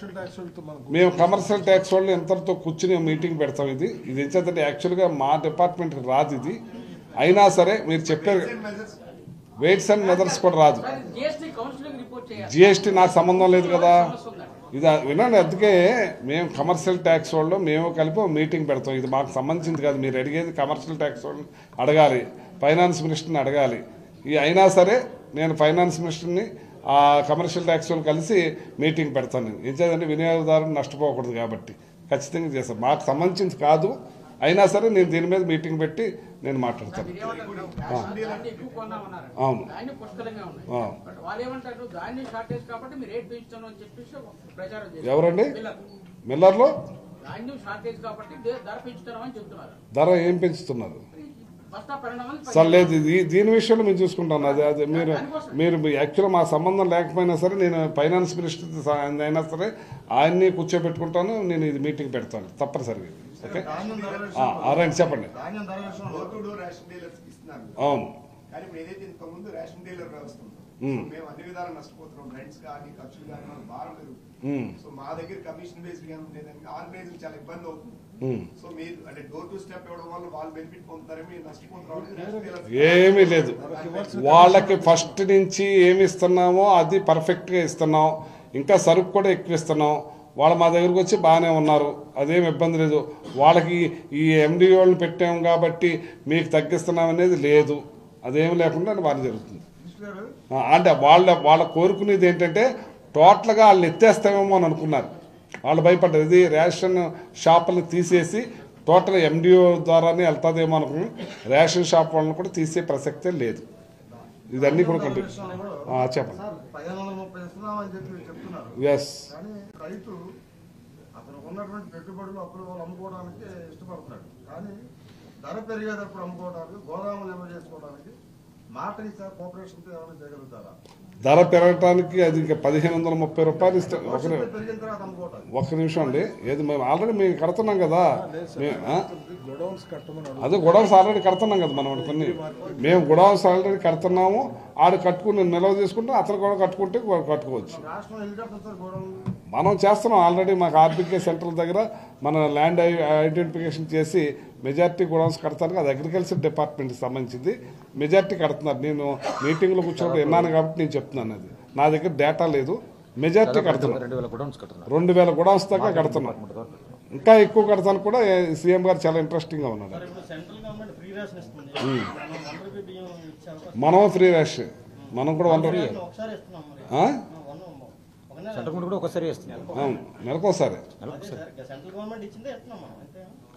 మేము కమర్షియల్ ట్యాక్స్ వాళ్ళు ఎంతతో కూర్చుని మీటింగ్ పెడతాం ఇది ఇది ఎంచేతంటే యాక్చువల్గా మా డిపార్ట్మెంట్కి రాదు ఇది అయినా సరే మీరు చెప్పారు మెజర్స్ వెయిట్స్ అండ్ మెథడ్స్ కూడా రాదు సార్, జిఎస్టీ కౌన్సిలింగ్ రిపోర్ట్ చేయాలి జిఎస్టీ నాకు సంబంధం లేదు కదా సమస్య ఉందండి. ఇది వినండి అందుకే మేము కమర్షియల్ ట్యాక్స్ వాళ్ళు మేము కలిపి ఒక మీటింగ్ పెడతాం ఇది మాకు సంబంధించింది కాదు మీరు అడిగేది కమర్షియల్ ట్యాక్స్ వాళ్ళని అడగాలి ఫైనాన్స్ మినిస్టర్ని అడగాలి ఈ అయినా సరే నేను ఫైనాన్స్ మినిస్టర్ని ఆ కమర్షియల్ ట్యాక్స్ వాళ్ళు కలిసి మీటింగ్ పెడతాను నేను ఏం చేయాలంటే వినియోగదారుని నష్టపోకూడదు కాబట్టి ఖచ్చితంగా చేస్తాను మాకు సంబంధించింది కాదు అయినా సరే నేను దీని మీద మీటింగ్ పెట్టి నేను మాట్లాడతాను మీరు ఏమంటారు దాన్ని ఎక్కువ కొన్నామన్నారు అవును. దాన్ని పుష్కలంగా ఉన్నాయి ఆ. బట్ వాళ్ళు ఏమంటారు దాన్ని షార్టేజ్ కాబట్టి మీరు రేట్ పెంచుతాను అని చెప్పేసి ఒక ప్రచారం చేశారు ఎవరండి మిల్లర్. మిల్లర్లో ధాన్యం షార్టేజ్ కాబట్టి దే- ధర పెంచుతాను అని చెప్తున్నారు ధర ఏం పెంచుతున్నారు బస్తా పరిణామాలు సార్ లేదు ఇది దీని విషయంలో మేము చూసుకుంటాను అది అది మీరు మీరు యాక్చువల్గా మా సంబంధం లేకపోయినా సరే నేను ఫైనాన్స్ మినిస్టర్ సా- అయినా సరే ఆయన్ని కూర్చోబెట్టుకుంటాను నేను ఇది మీటింగ్ పెడతాను తప్పనిసరిగా ఓకే ఆ, ఆ, రండి చెప్పండి ధాన్యం ధర విషయంలో door to door ration dealers ఇస్తున్నారు అవును కానీ ఇప్పుడు ఏదైతే ఇంత ముందు రేషన్ డీలర్ వ్యవస్థ ఉందో మ్మ్. మేము అన్ని విధాలు నష్టపోతున్నాం రెంట్స్ కానీ ఖర్చులు కానీ మనకు భారం పెరుగుతుంది ఉమ్, సో మా దగ్గర కమిషన్ బేస్డ్ గా ఉండేదానికి ఆర్గనైజర్ చాలా ఇబ్బంది అవుతుంది ఉమ్. సో మీరు అంటే డోర్ టు స్టెప్ ఇవ్వడం వల్ల వాళ్ళు బెనిఫిట్ పొందుతారని మీరు నష్టపోతున్నారు రేషన్ డీలర్స్ ఏమీ లేదు వాళ్ళకి ఫస్ట్ నుంచి ఏమి ఇస్తున్నామో అది పర్ఫెక్ట్గా ఇస్తున్నాం ఇంకా సరుకు కూడా ఎక్కువ ఇస్తున్నాం వాళ్ళు మా దగ్గరకు వచ్చి బాగానే ఉన్నారు అదేం ఇబ్బంది లేదు వాళ్ళకి ఈ ఎండి వాళ్ళని పెట్టాం కాబట్టి మీకు తగ్గిస్తున్నాం అనేది లేదు అదేం లేకుండా బాగా జరుగుతుంది ఆ, అంటే వాళ్ళ వాళ్ళ కోరుకునేది ఏంటంటే టోటల్గా వాళ్ళని ఎత్తేస్తామేమో అని అనుకున్నారు వాళ్ళు భయపడ్డారు ఇది రేషన్ షాపులను తీసేసి టోటల్ ఎండిఓ ద్వారానే వెళ్తుందేమో అనుకున్నాం రేషన్ షాప్ వాళ్ళని కూడా తీసే ప్రసక్తే లేదు ఇదన్నీ కూడా కంటిన్యూ చెప్పండి సార్ పదిహేను వందల ముప్పై ఇస్తున్నామని చెప్పి మీరు చెప్తున్నారు ఎస్ కానీ రైతు అతను ఉన్నటువంటి పెట్టుబడులు అప్పులు వాళ్ళు అమ్ముకోవడానికి ఇష్టపడుతున్నాడు కానీ ధర పెరిగేటప్పుడు అమ్ముకోవడానికి గోదాములు నిల్వ చేసుకోవడానికి మాట ఇచ్చారు కోఆపరేషన్తో ఏమైనా చేయగలుగుతారా ధర పెరగటానికి అది ఇంకా పదిహేను వందల ముప్పై రూపాయలు ఇస్తాం ఒక ని- పెరిగిన తర్వాత అమ్ముకోవడానికి ఒక్క నిమిషం అండి ఏది మేము ఆల్రెడీ మేము కడుతున్నాం కదా మే- ఆ? అదే గొడవస్ ఆల్రెడీ కడుతున్నాం కదా మనం కొన్ని మేము గొడవస్ ఆల్రెడీ కడుతున్నాము ఆడు కట్టుకుని నిల్వ తీసుకుంటే అతను కూడా కట్టుకుంటే కూ- కట్టుకోవచ్చు రాష్ట్రం హెలికాప్టర్ సార్ గోడౌన్ మనం చేస్తున్నాం ఆల్రెడీ మాకు ఆర్బీకే సెంటర్ దగ్గర మన ల్యాండ్ ఐ- ఐడెంటిఫికేషన్ చేసి మెజార్టీ గోడౌన్స్ కడతాను అది అగ్రికల్చర్ డిపార్ట్మెంట్కి సంబంధించింది మెజార్టీ కడుతున్నారు నేను మీటింగ్లో కూర్చోబెట్టి విన్నాను కాబట్టి నేను చెప్తున్నాను అది నా దగ్గర డేటా లేదు మెజార్టీ కడుతున్నాను రెండు వేల గొడౌన్స్ కట్టున్నారు రెండు వేల గోడౌన్స్ దాకా కడుతున్నాం ఇంకా ఎక్కువ కడతాను కూడా సీఎం గారు చాలా ఇంట్రెస్టింగ్గా ఉన్నారు సార్ ఇప్పుడు సెంట్రల్ గవర్నమెంట్ ఫ్రీ రేషన్ ఇస్తుంది మనం వన్ రూపీ బియ్యం ఇచ్చే అవకాశం మనం ఫ్రీ ర్యాష్ మనం కూడా వన్ రూపీ ఒకసారి ఇస్తున్నాం మరి ఆ? వన్ ఒక నెల సెంటర్ కూడా ఒకసారి ఇస్తున్నారు అవును నెలకోసారి అదే సార్ సెంట్రల్ గవర్నమెంట్ ఇచ్చిందే ఇస్తున్నాం మనం అంతే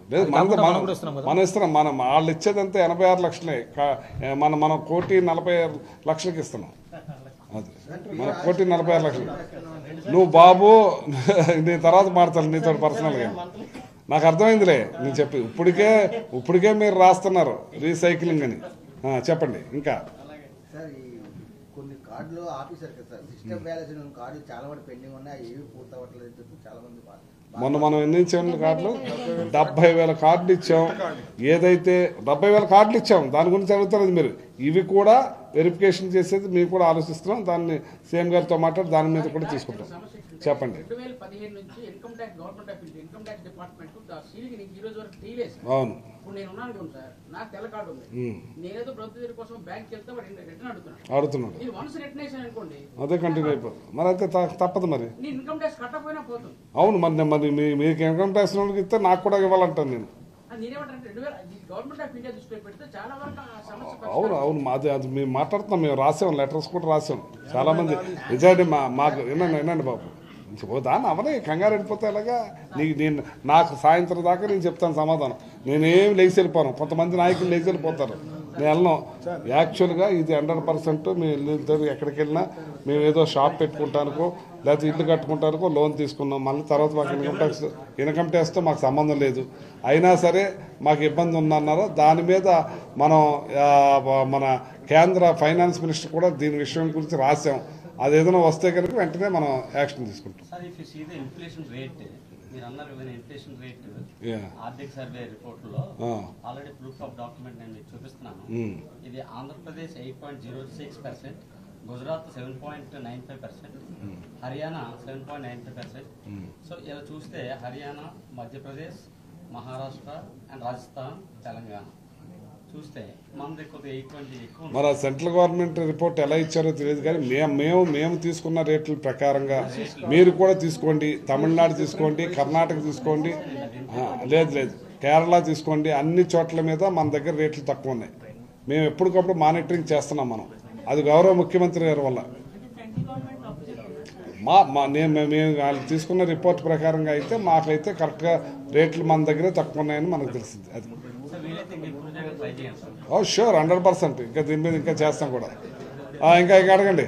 లేదు మన కాకుండా మనం మనం కూడా ఇస్తున్నాం కదా. మనం ఇస్తున్నాం మనం వాళ్ళు ఇచ్చేదంతా ఎనభై ఆరు లక్షలే కా- మనం మనం కోటి నలభై ఆరు లక్షలకి ఇస్తున్నాం అది మన కోటి నలభై ఆరు లక్షలు నువ్వు బాబు నేను తర్వాత మాడతాను నీతో పర్సనల్గా నాకు అర్థమైందిలే నేను చెప్పి ఇప్పటికే ఇప్పటికే మీరు రాస్తున్నారు రీసైక్లింగ్ అని ఆ, చెప్పండి ఇంకా సార్ ఈ కొన్ని కార్డులు ఆఫీసర్ కదా సార్ సిస్టమ్ బ్యాలెన్స్ ఉన్న కార్డులు చాలా మంది పెండింగ్ ఉన్నాయి అవి ఏవి పూర్తి అవ్వట్లేదు అని చెప్పి చాలా మంది బా- మొన్న మనం ఎన్ని ఇచ్చాం కార్డులు డెబ్బై వేల కార్డులు ఇచ్చాం ఏదైతే డెబ్బై వేల కార్డులు ఇచ్చాం దాని గురించి అడుగుతారు మీరు ఇవి కూడా వెరిఫికేషన్ చేసేది మేము కూడా ఆలోచిస్తున్నాం దాన్ని సీఎం గారితో మాట్లాడి దాని మీద కూడా తీసుకుంటాం చెప్పండి రెండు వేల పదిహేను నుంచి income tax government of India income tax department ceiling ఈ రోజు వరకు తీయలేదు అవును ఇప్పుడు నేను ఉన్నాను అనుకోండి సార్ నాకు తెల్ల కార్డు ఉంది ఉమ్. నేనేదో ప్రొసీజర్ కోసం బ్యాంక్ వెళ్తే వాడు రిటర్న్ అడుగుతున్నాను అడుగుతున్నాడు నేను వన్స్ రిటర్న్ వేసాను అనుకోండి అదే కంటిన్యూ అయిపోతుంది మరి అయితే త- తప్పదు మరి నేను ఇన్కమ్ ట్యాక్స్ కట్టకపోయినా పోతుంది అవును మరి మరి మీ మీకు ఇన్కమ్ ట్యాక్స్ వాళ్ళకి ఇస్తే నాకు కూడా ఇవ్వాలంటాను నేను అది నేనేమంటాను రెండు వేల గవర్నమెంట్ ఆఫ్ ఇండియా దృష్టిలో పెడితే చాలా వరకు ఆ సమస్య అవును అవును మాది అది మేము మాట్లాడుతున్నాం మేము రాసాం లెటర్స్ కూడా రాసాం చాలా మంది నిజాన్ని మా మాకు వినండి వినండి బాబు ఓ దాన్ని అవనే కంగారు వెళ్ళిపోతే ఎలాగా నీకు నేను నాకు సాయంత్రం దాకా నేను చెప్తాను సమాధానం నేనేం లేచి వెళ్ళిపోను కొంతమంది నాయకులు లేచి వెళ్ళిపోతారు నేను వెళ్ళను యాక్చువల్గా ఇది హండ్రెడ్ పర్సెంట్ మేము ఇద్దరు ఎక్కడికి వెళ్ళినా మేము ఏదో షాప్ పెట్టుకుంటానికో లేకపోతే ఇల్లు కట్టుకుంటానికో లోన్ తీసుకున్నాం మళ్ళీ తర్వాత మాకు ఇన్కమ్ ట్యాక్స్ ఇన్కమ్ ట్యాక్స్తో మాకు సంబంధం లేదు అయినా సరే మాకు ఇబ్బంది ఉందన్నారు దాని మీద మనం ఆ, మన కేంద్ర ఫైనాన్స్ మినిస్టర్ కూడా దీని విషయం గురించి రాసాం అది ఏదైనా వస్తే కనుక వెంటనే మనం యాక్షన్ తీసుకుంటాం sir if you see the inflation rate మీరు అన్నారు కదా ఇన్ఫ్లేషన్ రేట్ Yeah. ఆర్థిక సర్వే రిపోర్ట్లో Ah. Already proof of document నేను మీకు చూపిస్తున్నాను Mm. ఇది Andhra Pradesh eight point zero six percent Gujarat seven point nine five percent Haryana seven point nine five percent so ఇలా చూస్తే హర్యానా మధ్యప్రదేశ్ మహారాష్ట్ర అండ్ రాజస్థాన్ తెలంగాణ చూస్తే మనది కొద్దిగా ఎయిట్ ట్వంటీ ఎక్కువ ఉంది. మరి ఆ సెంట్రల్ గవర్నమెంట్ రిపోర్ట్ ఎలా ఇచ్చారో తెలియదు కానీ మేము మేము మేము తీసుకున్న రేట్ల ప్రకారంగా మీరు కూడా తీసుకోండి తమిళనాడు తీసుకోండి కర్ణాటక తీసుకోండి ఆ, లేదు లేదు కేరళ తీసుకోండి అన్ని చోట్ల మీద మన దగ్గర రేట్లు తక్కువ ఉన్నాయి మేము ఎప్పటికప్పుడు మానిటరింగ్ చేస్తున్నాం మనం అది గౌరవ ముఖ్యమంత్రి గారి వల్ల అంటే సెంట్రల్ గవర్నమెంట్ అబ్జెక్ట్ మా మా నేను మేము- మేము వాళ్ళు తీసుకున్న రిపోర్ట్ ప్రకారంగా అయితే మాకైతే కరెక్ట్గా రేట్లు మన దగ్గరే తక్కువ ఉన్నాయని మనకు తెలిసింది అది సో వీలైతే ఇంకా ఇంప్రూవ్ చేయడానికి ట్రై చేయండి sir oh sure hundred percent ఇంకా దీని మీద ఇంకా చేస్తాం కూడా ఆ, ఇంకా ఇంకా అడగండి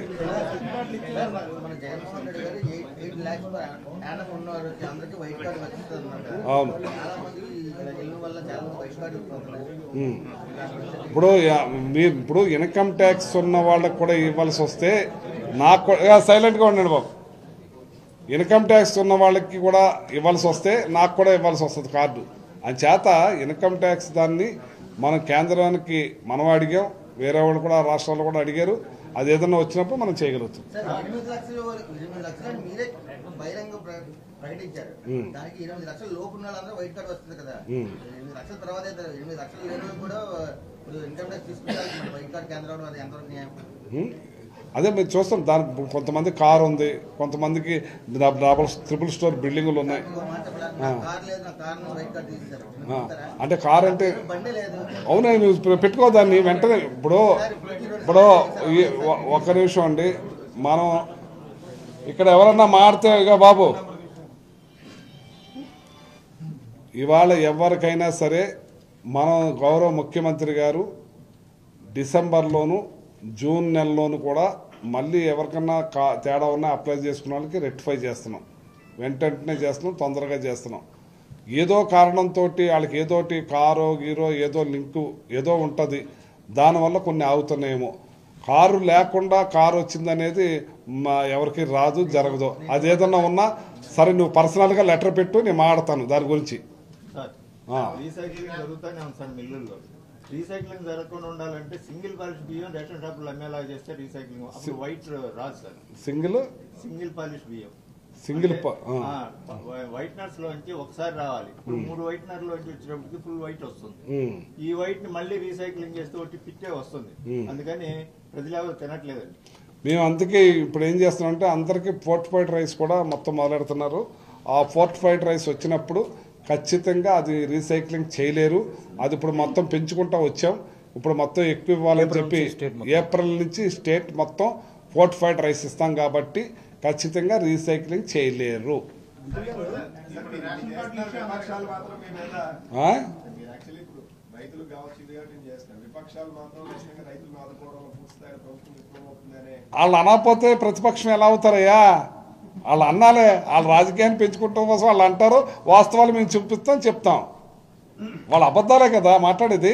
సార్, మన మన జగన్మోహన్ రెడ్డి గారు ఎయిట్ ఎయిట్ ల్యాక్స్ యానం ఉన్న వారికి అందరికీ వైట్ కార్డు వచ్చింది అనమాట అవును చాలా మంది ఇల్లు వల్ల చాలా మంది వైట్ కార్డు ఇస్తున్నారు ఉమ్. ఇప్పుడు యా- మీరు ఇప్పుడు ఇన్కమ్ ట్యాక్స్ ఉన్న వాళ్ళకి కూడా ఇవ్వాల్సి వస్తే నాకు కూడా సైలెంట్గా ఉండండి బాబు ఇన్కమ్ ట్యాక్స్ ఉన్న వాళ్ళకి కూడా ఇవ్వాల్సి వస్తే నాకు కూడా ఇవ్వాల్సి వస్తుంది కార్డు చేత ఇన్కమ్ ట్యాక్స్ దాన్ని మనం కేంద్రానికి మనం అడిగాం వేరే వాళ్ళు కూడా రాష్ట్రాల్లో కూడా అడిగారు అది ఏదైనా వచ్చినప్పుడు మనం చేయగలుగుతాం సార్ ఎనిమిది లక్షలు ఎనిమిది లక్షలు మీరే బహిరంగ ప్ర- ప్రకటించారు మ్మ్. దానికి ఎనిమిది లక్షలు లోపు ఉన్న వాళ్ళందరూ వైట్ కార్డు వస్తుంది కదా మ్మ్. ఎనిమిది లక్షల తర్వాత అయితే ఎనిమిది లక్షలు లేని వాళ్ళు కూడా ఇప్పుడు ఇన్కమ్ ట్యాక్స్ తీసుకుంటారు మన వైట్ కార్డు కేంద్రం అది ఎంతవరకు న్యాయం ఉమ్. అదే మీరు చూస్తాం దాని కొంతమంది కారు ఉంది కొంతమందికి డబుల్ ట్రిపుల్ స్టోర్ బిల్డింగులు ఉన్నాయి ఇంకో మాట చెప్పాలా? నా కార్ లేదు నా కార్ వైట్ కార్డు తీసేశారు ఆ, అంటే కార్ అంటే బండి లేదు అవునా నువ్వు ఇప్పుడు పెట్టుకో దాన్ని వెంటనే ఇప్పుడు ఇప్పుడు ఈ ఒ- ఒక్క నిమిషం అండి మనం ఇక్కడ ఎవరన్నా మాడితే ఇక బాబు ఇవాళ ఎవరికైనా సరే మనం గౌరవ ముఖ్యమంత్రి గారు డిసెంబర్లోను జూన్ నెలలోను కూడా మళ్ళీ ఎవరికన్నా కా తేడా ఉన్నా అప్లై చేసుకున్న వాళ్ళకి రెక్టిఫై చేస్తున్నాం వెంట వెంటనే చేస్తున్నాం తొందరగా చేస్తున్నాం ఏదో కారణంతో వాళ్ళకి ఏదోటి కారో గీరో ఏదో లింకు ఏదో ఉంటుంది దానివల్ల కొన్ని ఆగుతున్నాయేమో కారు లేకుండా కారు వచ్చిందనేది మా ఎవరికి రాదు జరగదు అది ఏదన్నా ఉన్నా సరే నువ్వు పర్సనల్గా లెటర్ పెట్టు నేను మాడతాను దాని గురించి సార్ ఆ. రీసైక్లింగ్ జరుగుతూనే ఉంది సార్ మిల్లుల్లో రీసైక్లింగ్ జరగకుండా ఉండాలంటే సింగిల్ పాలిష్ బియ్యం రేషన్ షాపులు అమ్మేలాగా చేస్తే రీసైక్లింగ్ అప్పుడు వైట్ రాదు సార్ సింగిల్ సింగిల్ పాలిష్ బియ్యం సింగిల్ ప- ఆ. వైట్నర్స్ లోంచి ఒకసారి రావాలి ఇప్పుడు మూడు వైట్నర్ లోంచి వచ్చినప్పటికి ఫుల్ వైట్ వస్తుంది ఉమ్. ఈ వైట్ ని మళ్ళీ రీసైక్లింగ్ చేస్తే ఒకటి పిట్టే వస్తుంది అందుకని ప్రజలు ఎవరు తినట్లేదండి మేము అందుకే ఇప్పుడు ఏం చేస్తున్నామంటే అందరికీ ఫోర్టిఫైడ్ రైస్ కూడా మొత్తం మొదలెడుతున్నారు ఆ ఫోర్టిఫైడ్ రైస్ వచ్చినప్పుడు ఖచ్చితంగా అది రీసైక్లింగ్ చేయలేరు అది ఇప్పుడు మొత్తం పెంచుకుంటా వచ్చాం ఇప్పుడు మొత్తం ఎక్కువ ఇవ్వాలని చెప్పి ఏప్రిల్ నుంచి స్టేట్ మొత్తం ఫోర్టిఫైడ్ రైస్ ఇస్తాం కాబట్టి ఖచ్చితంగా రీసైక్లింగ్ చేయలేరు ఇప్పుడు రేషన్ కార్డు విపక్షాలు మాత్రం మీ మీద ఆ? మీరు యాక్చువల్లీ ఇప్పుడు రైతులకు కావచ్చు ఇది కాబట్టి నేను చేస్తాను విపక్షాలు మాత్రం ఖచ్చితంగా రైతులను ఆదుకోవడంలో పూర్తి స్థాయిలో ప్రభుత్వం విఫలమవుతుందనే వాళ్ళు అనకపోతే ప్రతిపక్షం ఎలా అవుతారయ్యా వాళ్ళు అన్నాలే వాళ్ళ రాజకీయాన్ని పెంచుకోవటం కోసం వాళ్ళు అంటారు వాస్తవాలు మేము చూపిస్తాం చెప్తాం వాళ్ళ అబద్ధాలే కదా మాట్లాడేది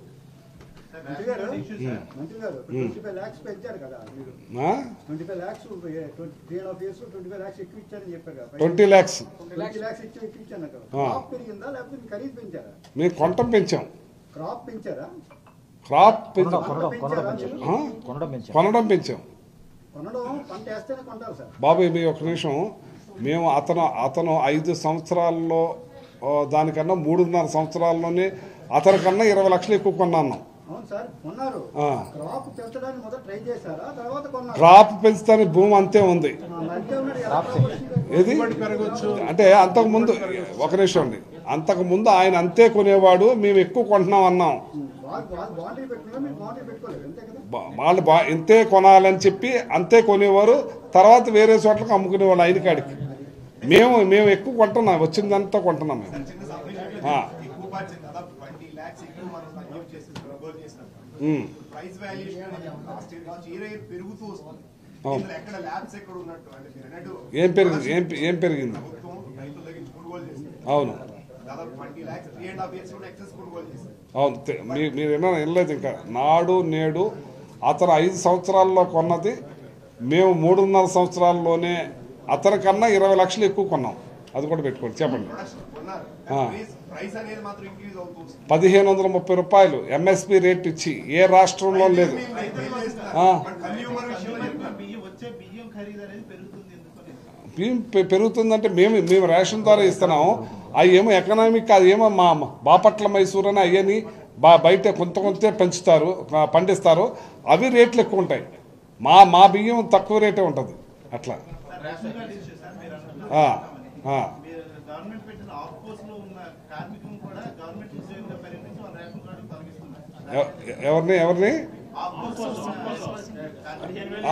మంత్రి గారు మంత్రి గారు ట్వంటీ ఫైవ్ ల్యాక్స్ పెంచారు కదా మీరు ఆ? Twenty five lakhs three and half years twenty five lakhs ఎక్కువ ఇచ్చారని చెప్పారు కదా ట్వంటీ ల్యాక్స్ ట్వంటీ ల్యాక్స్ ఇచ్చి ఎక్కువ ఇచ్చాను కదా ఆ. క్రాప్ పెరిగిందా లేకపోతే మీరు ఖరీదు పెంచారా మేము కొంటం పెంచాం క్రాప్ పెంచారా క్రాప్ పెంచాం పంట పెంచారా మీరు? ఆ? కొనడం పెంచాం కొనడం పంట వేస్తేనే కొంటారు సార్ బాబు మీ ఒక నిమిషం మేము అతను అతను ఐదు సంవత్సరాల్లో ఆ, దానికన్నా మూడున్నర సంవత్సరాల్లోనే అతనికన్నా ఇరవై లక్షలు ఎక్కువ కొన్నాను అవును సార్ కొన్నారు ఆ. క్రాప్ పెంచడానికి మొదట ట్రై చేశారా తర్వాత కొన్నారు క్రాప్ పెంచుతానికి భూమి అంతే ఉంది ఆ, మధ్య ఉన్నది ఎలా crop వచ్చింది? ఏది అంటే అంతకు ముందు ఒక నిమిషం అండి అంతకు ముందు ఆయన అంతే కొనేవాడు మేము ఎక్కువ కొంటున్నాం అన్నాం వాళ్ళు వాళ్ళు బాండరీ పెట్టుకున్నా మీరు బాండరీ పెట్టుకోలేదు అంతే కదా బా- వాళ్ళు బా ఇంతే కొనాలని చెప్పి అంతే కొనేవారు తర్వాత వేరే చోట్లకి అమ్ముకునేవాళ్ళు ఆయన కాడికి మేము మేము ఎక్కువ కొంటున్నాం వచ్చిందంతా కొంటున్నాం మేము చిన్న సబ్మిషన్ ఆ. ఎక్కువ పడుతుంది దాదాపు ట్వంటీ ల్యాక్స్ ఎక్కువ మనం సంయోగం చేసి కొనుగోలు చేసినాం um. Price valuation last year కావచ్చు ఇయర్ ఇయర్ పెరుగుతూ వస్తుంది అవును. ఇందులో ఎక్కడ ల్యాబ్స్ ఎక్కడ ఉన్నట్టు అంటే మీరు అన్నట్టు ఏం పెరిగింది ఏం ఏం పెరిగింది ప్రభుత్వం రైతుల దగ్గర నుంచి కొనుగోలు చేస్తుంది అవును దాదాపు twenty lakhs three and half years కూడా ఎక్సెస్ కొనుగోలు చేస్తుంది అవును తె- మీ- మీరు ఏమైనా వినలేదు ఇంకా నాడు నేడు అతను ఐదు సంవత్సరాల్లో కొన్నది మేము మూడున్నర సంవత్సరాల్లోనే అతని కన్నా ఇరవై లక్షలు ఎక్కువ కొన్నాం అది కూడా పెట్టుకోండి చెప్పండి ప్రొడక్షన్ కొన్నారు ఆ. ప్రైస్ ప్రైస్ అనేది మాత్రం ఇంక్రీజ్ అవుతూ వస్తుంది పదిహేను వందల ముప్పై రూపాయలు ఎంఎస్పి రేట్ ఇచ్చి ఏ రాష్ట్రంలో లేదు మేము రైతులు చేస్తున్నారు. ఆ. బట్ కన్స్యూమర్ విషయంలో చెప్తాను బియ్యం వచ్చే బియ్యం ఖరీదు అనేది పెరుగుతుంది ఎందుకని బియ్యం పె- పెరుగుతుందంటే మేము మేము రేషన్ ద్వారా ఇస్తున్నాము అవి ఏమో ఎకనామిక్ అది ఏమో మా మా బాపట్ల మైసూర్ అని అయ్యని బా బయట కొంత కొంత పెంచుతారు ఆ, పండిస్తారు అవి రేట్లు ఎక్కువ ఉంటాయి మా మా బియ్యం తక్కువ రేటే ఉంటుంది అట్లా రేషన్ కార్డు ఇష్యూ సార్ మీరు అన్నట్లు ఆ, ఆ. మీరు గవర్నమెంట్ పెట్టిన ఆఫ్ పోస్ట్ లో ఉన్న కార్మికులను కూడా గవర్నమెంట్ ఉద్యోగంగా పరిగణించి వాళ్ళ రేషన్ కార్డు తొలగిస్తున్నారు ఎవ- ఎవరిని ఎవరిని ఆఫ్ పోస్ట్ లో ఉన్న ఆ.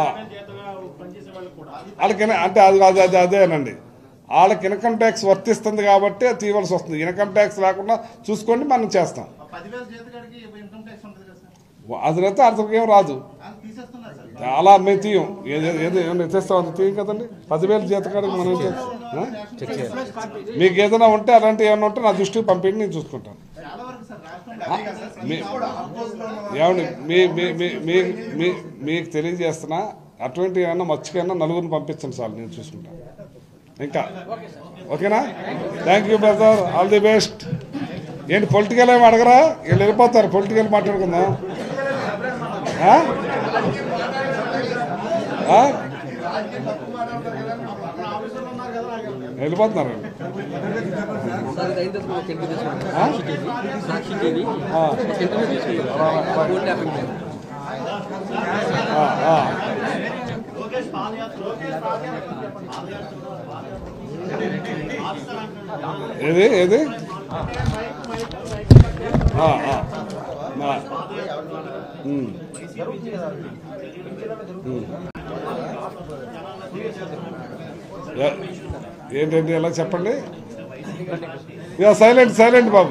వాళ్ళకి ఇన- అంటే అది అది అది అదేనండి వాళ్ళకి ఇన్కమ్ ట్యాక్స్ వర్తిస్తుంది కాబట్టి అది తీయవలసి వస్తుంది ఇన్కమ్ ట్యాక్స్ లేకుండా చూసుకోండి మనం చేస్తాం ఆ పదివేల జీతకాడికి ఇన్కమ్ ట్యాక్స్ ఉంటుంది కదా సార్ అదినైతే అర్థం ఏం రాదు అది తీసేస్తున్నారు సార్ అలా మేము తీయం ఏది ఏది ఏమైనా తెస్తాం అంత తీయం కదండి పదివేల జీతకాడికి మనం ఏం చేస్తాం? ఆ? మీకు ఏదైనా ఉంటే అలాంటివి ఏమైనా ఉంటే నా దృష్టికి పంపించి నేను చూసుకుంటాను చాలా వరకు సార్ రాష్ట్రంలో అదే కదా సార్ మీ- ప్రతి కూడా అపోజ్ లో ఉన్న ఏమండి మీ మీ మీ మీ మీ మీకు తెలియజేస్తున్నా అటువంటి ఏమన్నా మర్చిపోయినా నలుగురిని పంపించండి సార్ నేను చూసుకుంటాను ఇంకా ఓకేనా thank you brother all the best ఏంటి పొలిటికల్ ఏమి అడగరా వీళ్ళు వెళ్ళిపోతారు పొలిటికల్ మాట్లాడుకుందాం ఆ? ఆ? వెళ్ళిపోతున్నారు వీళ్ళు. ఆ? ఆ. ఆ, ఆ. లోకేష్ పాదయాత్ర ఏది ఏది ఆ, ఆ. ఆ. ఉమ్. ఉమ్. ఏ- ఏంటండి ఎలా చెప్పండి ఇక సైలెంట్ సైలెంట్ బాబు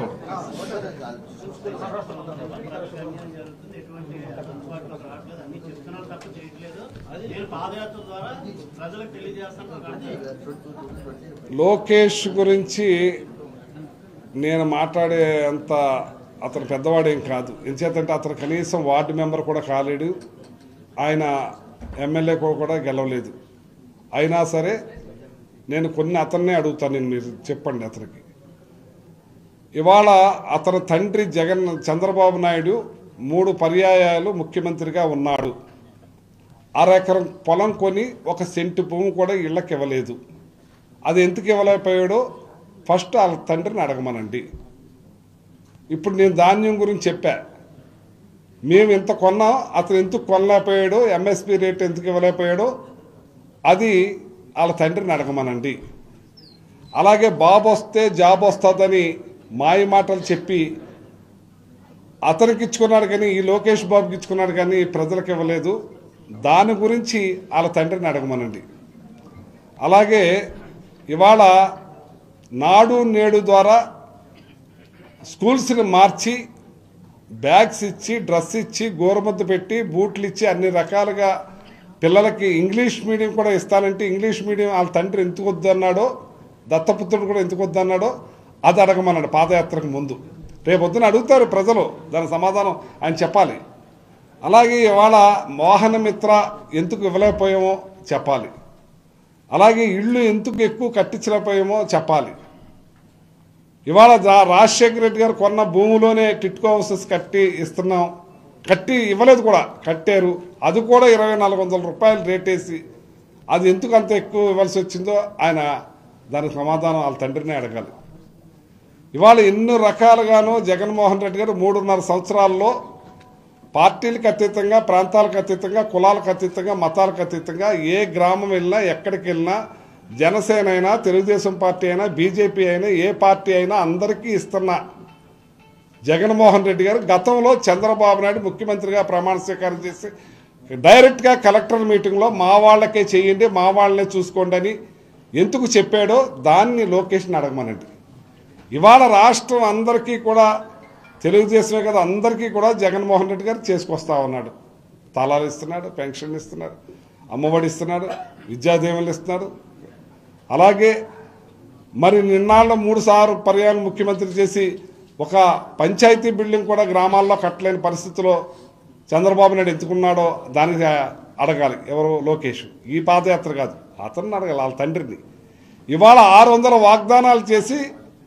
అన్ని చెప్తున్నారు తప్ప చేయట్లేదు నేను పాదయాత్ర ద్వారా ప్రజలకు తెలియజేస్తాను కానీ లోకేష్ గురించి నేను మాట్లాడే అంత అతను పెద్దవాడేం కాదు ఎంచేతంటే అతను కనీసం వార్డు మెంబర్ కూడా కాలేడు ఆయన ఎమ్మెల్యే కూడా గెలవలేదు అయినా సరే నేను కొన్ని అతన్నే అడుగుతాను నేను మీరు చెప్పండి అతనికి ఇవాళ అతని తండ్రి జగన్ చంద్రబాబు నాయుడు మూడు పర్యాయాలు ముఖ్యమంత్రిగా ఉన్నాడు అరెకరం పొలం కొని ఒక సెంటు భూమి కూడా ఇళ్ళకి ఇవ్వలేదు అది ఎందుకు ఇవ్వలేకపోయాడో ఫస్ట్ వాళ్ళ తండ్రిని అడగమనండి ఇప్పుడు నేను ధాన్యం గురించి చెప్పా మేము ఎంత కొన్నాం అతను ఎందుకు కొనలేకపోయాడో ఎంఎస్పి రేట్ ఎందుకు ఇవ్వలేకపోయాడో అది వాళ్ళ తండ్రిని అడగమనండి అలాగే బాబు వస్తే జాబ్ వస్తుందని మాయ మాటలు చెప్పి అతనికి ఇచ్చుకున్నాడు కానీ ఈ లోకేష్ బాబుకి ఇచ్చుకున్నాడు కానీ ప్రజలకు ఇవ్వలేదు దాని గురించి వాళ్ళ తండ్రిని అడగమనండి అలాగే ఇవాళ నాడు నేడు ద్వారా స్కూల్స్ని మార్చి బ్యాగ్స్ ఇచ్చి డ్రెస్ ఇచ్చి గోరుముద్ద పెట్టి బూట్లు ఇచ్చి అన్ని రకాలుగా పిల్లలకి ఇంగ్లీష్ మీడియం కూడా ఇస్తానంటే ఇంగ్లీష్ మీడియం వాళ్ళ తండ్రి ఎందుకు వద్దన్నాడో దత్తపుత్రుడు కూడా ఎందుకు వద్దన్నాడో అది అడగమన్నాడు పాదయాత్రకు ముందు రేపొద్దున అడుగుతారు ప్రజలు దాని సమాధానం ఆయన చెప్పాలి అలాగే ఇవాళ మోహనమిత్ర ఎందుకు ఇవ్వలేకపోయామో చెప్పాలి అలాగే ఇళ్ళు ఎందుకు ఎక్కువ కట్టించలేకపోయామో చెప్పాలి ఇవాళ రా- రాజశేఖర రెడ్డి గారు కొన్న భూమిలోనే టిట్కో హౌసెస్ కట్టి ఇస్తున్నాం కట్టి ఇవ్వలేదు కూడా కట్టారు అది కూడా ఇరవై నాలుగు వందల రూపాయలు రేట్ వేసి అది ఎందుకు అంత ఎక్కువ ఇవ్వాల్సి వచ్చిందో ఆయన దానికి సమాధానం వాళ్ళ తండ్రిని అడగాలి ఇవాళ ఎన్ని రకాలుగానో జగన్మోహన్ రెడ్డి గారు మూడున్నర సంవత్సరాల్లో పార్టీలకు అతీతంగా ప్రాంతాలకు అతీతంగా కులాలకు అతీతంగా మతాలకు అతీతంగా ఏ గ్రామం వెళ్ళినా ఎక్కడికి వెళ్ళినా జనసేన అయినా తెలుగుదేశం పార్టీ అయినా బీజేపీ అయినా ఏ పార్టీ అయినా అందరికీ ఇస్తున్న జగన్మోహన్ రెడ్డి గారు గతంలో చంద్రబాబు నాయుడు ముఖ్యమంత్రిగా ప్రమాణ స్వీకారం చేసి డైరెక్ట్గా కలెక్టర్ మీటింగ్లో మా వాళ్ళకే చేయండి మా వాళ్ళనే చూసుకోండి అని ఎందుకు చెప్పాడో దాన్ని లోకేష్ని అడగమనండి ఇవాళ రాష్ట్రం అందరికీ కూడా తెలుగుదేశమే కదా అందరికీ కూడా జగన్మోహన్ రెడ్డి గారు చేసుకొస్తా ఉన్నాడు తలాలు ఇస్తున్నాడు పెన్షన్ ఇస్తున్నాడు అమ్మఒడి ఇస్తున్నాడు విద్యాదీవెనలు ఇస్తున్నాడు అలాగే మరి నిన్నాళ్ళ మూడు సార్లు పర్యాలు ముఖ్యమంత్రి చేసి ఒక పంచాయతీ బిల్డింగ్ కూడా గ్రామాల్లో కట్టలేని పరిస్థితిలో చంద్రబాబు నాయుడు ఎంచుకున్నాడో దానికి అడగాలి ఎవరు లోకేష్ ఈ పాదయాత్ర కాదు అతన్ని అడగాలి వాళ్ళ తండ్రిని ఇవాళ ఆరు వందల వాగ్దానాలు చేసి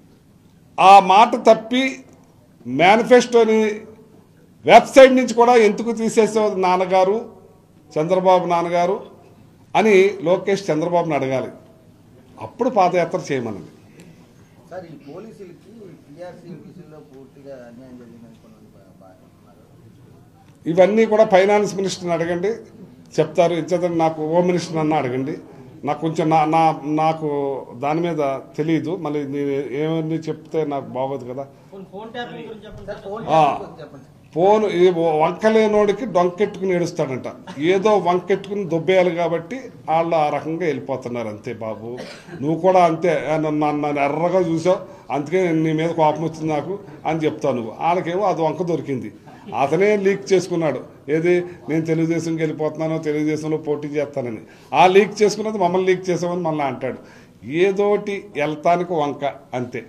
ఆ మాట తప్పి మేనిఫెస్టోని వెబ్సైట్ నుంచి కూడా ఎందుకు తీసేసే నాన్నగారు చంద్రబాబు నాన్నగారు అని లోకేష్ చంద్రబాబుని అడగాలి అప్పుడు పాదయాత్ర చేయమన్నది సార్ ఈ పోలీసులకి టీఆర్సీ విషయంలో పూర్తిగా అన్యాయం జరిగింది అనుకున్నాను బా- బా- అన్నారు. ఇవన్నీ కూడా ఫైనాన్స్ మినిస్టర్ని అడగండి చెప్తారు ఇచ్చేదని నాకు హోమ్ మినిస్టర్ అన్న అడగండి నాకు కొంచెం నా నా నాకు దాని మీద తెలియదు మళ్ళీ నేను ఏమని చెప్తే నాకు బాగోదు కదా ఫోన్ ట్యాపింగ్ గురించి చెప్పండి సార్ ఫోన్ ఆ. చెప్పండి సార్. ఫోన్ ఈ వంకలేనోడికి డొంకెట్టుకుని ఏడుస్తాడంట ఏదో వంకెట్టుకుని దొబ్బేయాలి కాబట్టి వాళ్ళు ఆ రకంగా వెళ్ళిపోతున్నారు అంతే బాబు నువ్వు కూడా అంతే ఆ, నన్ను నన్ను ఎర్రగా చూసావు అందుకే నీ మీద కోపం వచ్చింది నాకు అని చెప్తావు నువ్వు వాళ్ళకేమో అది వంక దొరికింది అతనే లీక్ చేసుకున్నాడు ఏది నేను తెలుగుదేశంకి వెళ్ళిపోతున్నాను తెలుగుదేశంలో పోటీ చేస్తానని ఆ లీక్ చేసుకున్నది మమ్మల్ని లీక్ చేసామని మళ్ళీ అంటాడు ఏదోటి వెళ్తానికి వంక అంతే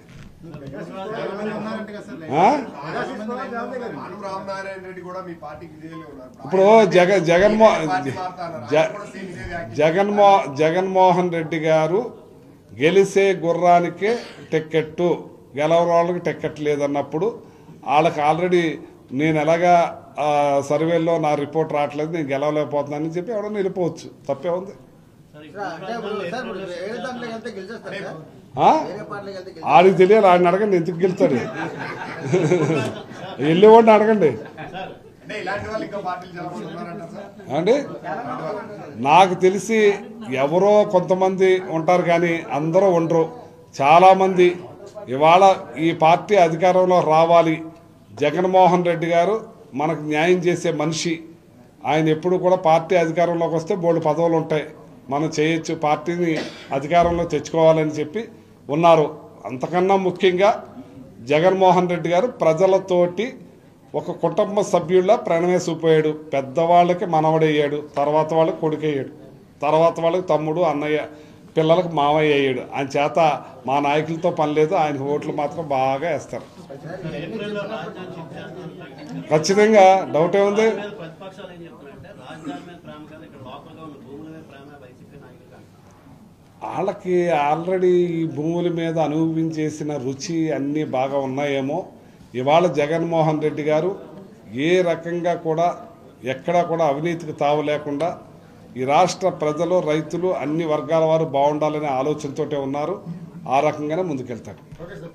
ఆ? మాను రామనారాయణ రెడ్డి కూడా మీ పార్టీకి జైలు ఉన్నారు ఇప్పుడు జగ జగన్మో పార్టీ మారుతాన్నారు. జ- ఆయన కూడా సేమ్ ఇదే వ్యాఖ్య. జగన్మో జగన్మోహన్ రెడ్డి గారు గెలిసే గుర్రానికే టిక్కెట్టు గెలవని వాళ్ళకి టిక్కెట్ లేదన్నప్పుడు వాళ్ళకి ఆల్రెడీ నేను ఎలాగా ఆ, సర్వేలో నా రిపోర్ట్ రావట్లేదు నేను గెలవలేకపోతున్నానని చెప్పి ఎవడన్నా వెళ్ళిపోవచ్చు తప్పే ఉంది సార్, అంటే ఇప్పుడు సార్ ఇప్పుడు వేరే దాంట్లోకి వెళ్తే గెలిచేస్తారు సార్ ఆ? వేరే పార్టీలోకి వెళ్తే గెలిచేస్తారు. ఆడికి తెలియాలి ఆడిని అడగండి ఎందుకు గెలుతాడు వెళ్ళేవాడిని అడగండి అంటే ఇలాంటి వాళ్ళు ఇంకా పార్టీలు చాలా మంది ఉన్నారంట సార్ అండి నాకు తెలిసి ఎవరో కొంతమంది ఉంటారు కానీ అందరూ ఉండరు చాలామంది ఇవాళ ఈ పార్టీ అధికారంలో రావాలి జగన్మోహన్ రెడ్డి గారు మనకు న్యాయం చేసే మనిషి ఆయన ఎప్పుడు కూడా పార్టీ అధికారంలోకి వస్తే బోల్డు పదవులు ఉంటాయి మనం చేయొచ్చు పార్టీని అధికారంలో తెచ్చుకోవాలని చెప్పి ఉన్నారు అంతకన్నా ముఖ్యంగా జగన్మోహన్ రెడ్డి గారు ప్రజలతోటి ఒక కుటుంబ సభ్యుల్లా ప్రణవేసిపోయాడు పెద్దవాళ్ళకి మనవడయ్యాడు తర్వాత వాళ్ళకి కొడుకయ్యాడు తర్వాత వాళ్ళకి తమ్ముడు అన్నయ్య పిల్లలకు మావయ్య అయ్యాడు ఆయన చేత మా నాయకులతో పని లేదు ఆయన ఓట్లు మాత్రం బాగా వేస్తారు ఏప్రిల్లో రాజధాని షిఫ్ట్ చేస్తానంటే ఖచ్చితంగా డౌట్ ఏముంది మీద ప్రతిపక్షాలు ఏం చెప్తున్నాయంటే రాజధాని మీద ప్రేమ కాదు ఇక్కడ లోకల్ గా ఉన్న భూముల మీద ప్రేమ వైసీపీ నాయకులు కాదు వాళ్ళకి ఆల్రెడీ ఈ భూముల మీద అనుభవించేసిన రుచి అన్నీ బాగా ఉన్నాయేమో ఇవాళ జగన్మోహన్ రెడ్డి గారు ఏ రకంగా కూడా ఎక్కడా కూడా అవినీతికి తావు లేకుండా ఈ రాష్ట్ర ప్రజలు రైతులు అన్ని వర్గాల వారు బాగుండాలనే ఆలోచనతోటే ఉన్నారు ఆ రకంగానే ముందుకెళ్తాడు